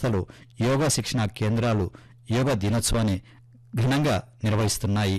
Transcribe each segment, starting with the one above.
సంస్థలు యోగా శిక్షణ కేంద్రాలు యోగా దినోత్సవాన్ని ఘనంగా నిర్వహిస్తున్నాయి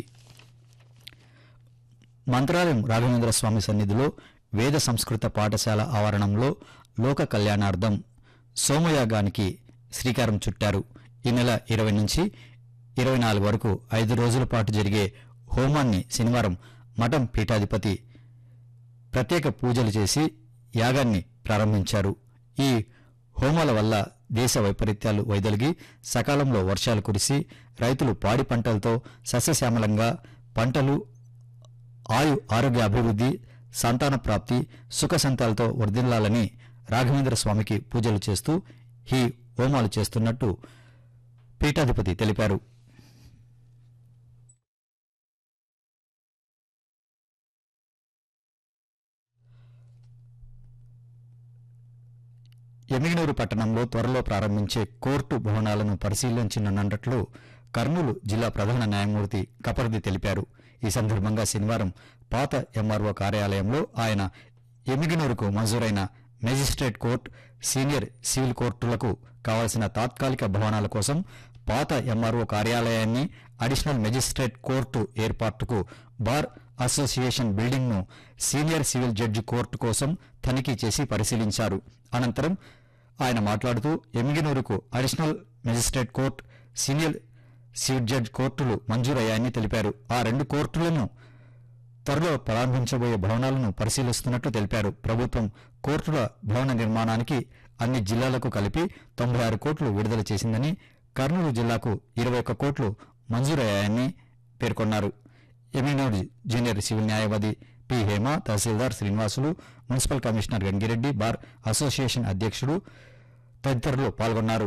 మంత్రాలయం రాఘవేంద్ర స్వామి సన్నిధిలో వేద సంస్కృత పాఠశాల ఆవరణంలో లోక కళ్యాణార్థం సోమయాగానికి శ్రీకారం చుట్టారు ఈ నెల ఇరవై నుంచి ఇరవై నాలుగు వరకు ఐదు రోజుల పాటు జరిగే హోమాన్ని శనివారం మఠం పీఠాధిపతి ప్రత్యేక పూజలు చేసి యాగాన్ని ప్రారంభించారు ఈ హోమాల వల్ల దేశ వైపరీత్యాలు వైదొలిగి సకాలంలో వర్షాలు కురిసి రైతులు పాడి పంటలతో సస్యశ్యామలంగా పంటలు ఆయు ఆరోగ్య అభివృద్ధి సంతాన ప్రాప్తి సుఖ సంతాలతో వర్ధిల్లాలని రాఘవేంద్ర స్వామికి పూజలు చేస్తూ ఈ హోమాలు చేస్తున్నట్టు పీఠాధిపతి తెలిపారు ఎమిగినూరు పట్టణంలో త్వరలో ప్రారంభించే కోర్టు భవనాలను పరిశీలించనున్నట్లు కర్నూలు జిల్లా ప్రధాన న్యాయమూర్తి కపర్ది తెలిపారు ఈ సందర్భంగా శనివారం పాత ఎంఆర్ఓ కార్యాలయంలో ఆయన ఎమిగినూరుకు మంజూరైన మెజిస్ట్రేట్ కోర్టు సీనియర్ సివిల్ కోర్టులకు కావాల్సిన తాత్కాలిక భవనాల కోసం పాత ఎంఆర్ఓ కార్యాలయాన్ని అడిషనల్ మెజిస్ట్రేట్ కోర్టు ఏర్పాటుకు బార్ అసోసియేషన్ బిల్డింగ్ ను సీనియర్ సివిల్ జడ్జి కోర్టు కోసం తనిఖీ చేసి పరిశీలించారు అనంతరం ఆయన మాట్లాడుతూ ఎమిగినూరుకు additional magistrate court senior civil judge కోర్టులు మంజూరయ్యాయని తెలిపారు ఆ రెండు కోర్టులను త్వరలో ప్రారంభించబోయే భవనాలను పరిశీలిస్తున్నట్లు తెలిపారు ప్రభుత్వం కోర్టుల భవన నిర్మాణానికి అన్ని జిల్లాలకు కలిపి తొంభై ఆరు కోట్లు విడుదల చేసిందని కర్నూలు జిల్లాకు ఇరవై ఒక్క కోట్లు మంజూరయ్యాయని పేర్కొన్నారు ఎమినూరు జూనియర్ సివిల్ న్యాయవాది P Hema tahsildar Srinivasulu municipal commissioner Gangireddy bar association అధ్యక్షుడు తదితరులు పాల్గొన్నారు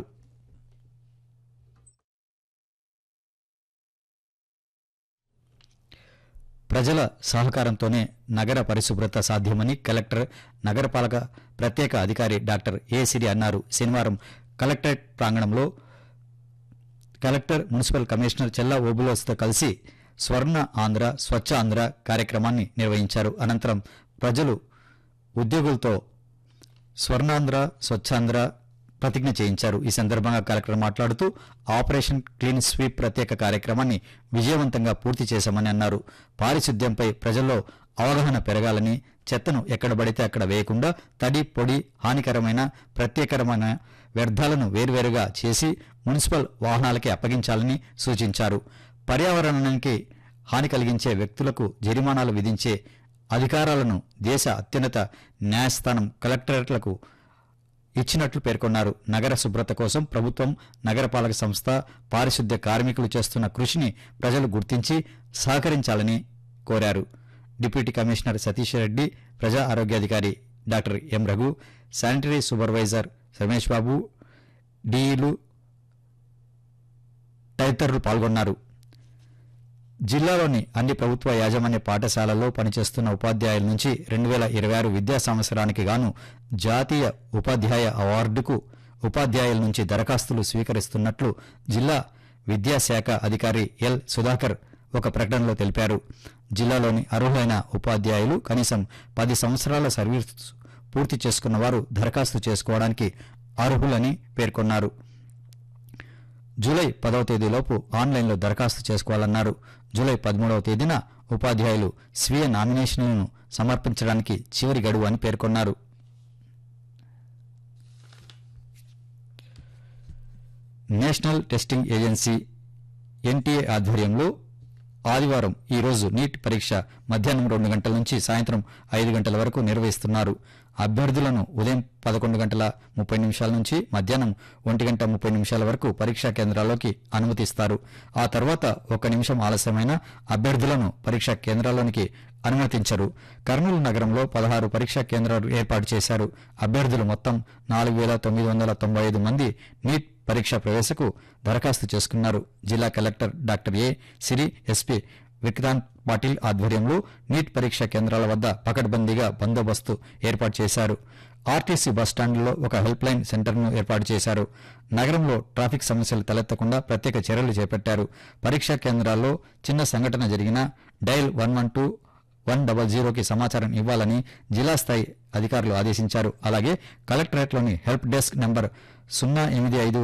ప్రజల సహకారంతోనే నగర పరిశుభ్రత సాధ్యమని కలెక్టర్ నగరపాలక ప్రత్యేక అధికారి డాక్టర్ ఏ సిరి అన్నారు శనివారం కలెక్టరేట్ ప్రాంగణంలో కలెక్టర్ మున్సిపల్ కమిషనర్ చెల్లా ఓబులోస్తో కలిసి స్వర్ణ ఆంధ్ర స్వచ్ఛ ఆంధ్ర కార్యక్రమాన్ని నిర్వహించారు అనంతరం ప్రజలు ఉద్యోగులతో స్వర్ణాంధ్ర స్వచ్ఛాంధ్ర ప్రతిజ్ఞ చేయించారు ఈ సందర్భంగా కలెక్టర్ మాట్లాడుతూ ఆపరేషన్ క్లీన్ స్వీప్ ప్రత్యేక కార్యక్రమాన్ని విజయవంతంగా పూర్తి చేశామని అన్నారు పారిశుద్ధ్యంపై ప్రజల్లో అవగాహన పెరగాలని చెత్తను ఎక్కడ పడితే అక్కడ వేయకుండా తడి పొడి హానికరమైన ప్రత్యేకరమైన వ్యర్థాలను వేర్వేరుగా చేసి మున్సిపల్ వాహనాలకి అప్పగించాలని సూచించారు పర్యావరణానికి హాని కలిగించే వ్యక్తులకు జరిమానాలు విధించే అధికారాలను దేశ అత్యున్నత న్యాయస్థానం కలెక్టరేట్లకు ఇచ్చినట్లు పేర్కొన్నారు నగర శుభ్రత కోసం ప్రభుత్వం నగరపాలక సంస్థ పారిశుద్ధ్య కార్మికులు చేస్తున్న కృషిని ప్రజలు గుర్తించి సహకరించాలని కోరారు డిప్యూటీ కమిషనర్ సతీష్ రెడ్డి ప్రజా ఆరోగ్యాధికారి doctor M Raghu sanitary supervisor Ramesh Babu డీఈలు తదితరులు పాల్గొన్నారు జిల్లాలోని అన్ని ప్రభుత్వ యాజమాన్య పాఠశాలల్లో పనిచేస్తున్న ఉపాధ్యాయుల నుంచి రెండు వేల ఇరవై ఆరు విద్యా సంవత్సరానికి గాను జాతీయ ఉపాధ్యాయ అవార్డుకు ఉపాధ్యాయుల నుంచి దరఖాస్తులు స్వీకరిస్తున్నట్లు జిల్లా విద్యాశాఖ అధికారి ఎల్ సుధాకర్ ఒక ప్రకటనలో తెలిపారు జిల్లాలోని అర్హులైన ఉపాధ్యాయులు కనీసం పది సంవత్సరాల సర్వీస్ పూర్తి చేసుకున్న వారు దరఖాస్తు చేసుకోవడానికి అర్హులని పేర్కొన్నారు జూలై పదవ తేదీలోపు ఆన్లైన్లో దరఖాస్తు చేసుకోవాలన్నారు జూలై పదమూడవ తేదీన ఉపాధ్యాయులు స్వీయ నామినేషన్లను సమర్పించడానికి చివరి గడువు అని పేర్కొన్నారు నేషనల్ టెస్టింగ్ ఏజెన్సీ ఎన్టీఏ ఆధ్వర్యంలో ఆదివారం ఈ రోజు నీట్ పరీక్ష మధ్యాహ్నం రెండు గంటల నుంచి సాయంత్రం ఐదు గంటల వరకు నిర్వహిస్తున్నారు అభ్యర్థులను ఉదయం పదకొండు గంటల ముప్పై నిమిషాల నుంచి మధ్యాహ్నం ఒంటి గంట ముప్పై నిమిషాల వరకు పరీక్షా కేంద్రాల్లోకి అనుమతిస్తారు ఆ తర్వాత ఒక్క నిమిషం ఆలస్యమైన అభ్యర్థులను పరీక్షా కేంద్రాల్లోనికి అనుమతించరు కర్నూలు నగరంలో పదహారు పరీక్షా కేంద్రాలు ఏర్పాటు చేశారు అభ్యర్థులు మొత్తం నాలుగు వేల తొమ్మిది వందల తొంభై ఐదు మంది నీట్ పరీక్ష ప్రవేశకు దరఖాస్తు చేసుకున్నారు జిల్లా collector doctor A Siri SP Vikrant Patil ఆధ్వర్యంలో నీట్ పరీక్ష కేంద్రాల వద్ద పకడ్బందీగా బందోబస్తు ఏర్పాటు చేశారు ఆర్టీసీ బస్టాండ్లో ఒక హెల్ప్ లైన్ సెంటర్ను ఏర్పాటు చేశారు నగరంలో ట్రాఫిక్ సమస్యలు తలెత్తకుండా ప్రత్యేక చర్యలు చేపట్టారు పరీక్షా కేంద్రాల్లో చిన్న సంఘటన జరిగినా dial one one two one double జీరోకి సమాచారం ఇవ్వాలని జిల్లా స్థాయి అధికారులు ఆదేశించారు అలాగే కలెక్టరేట్లోని హెల్ప్ డెస్క్ నంబర్ సున్నా ఎనిమిది ఐదు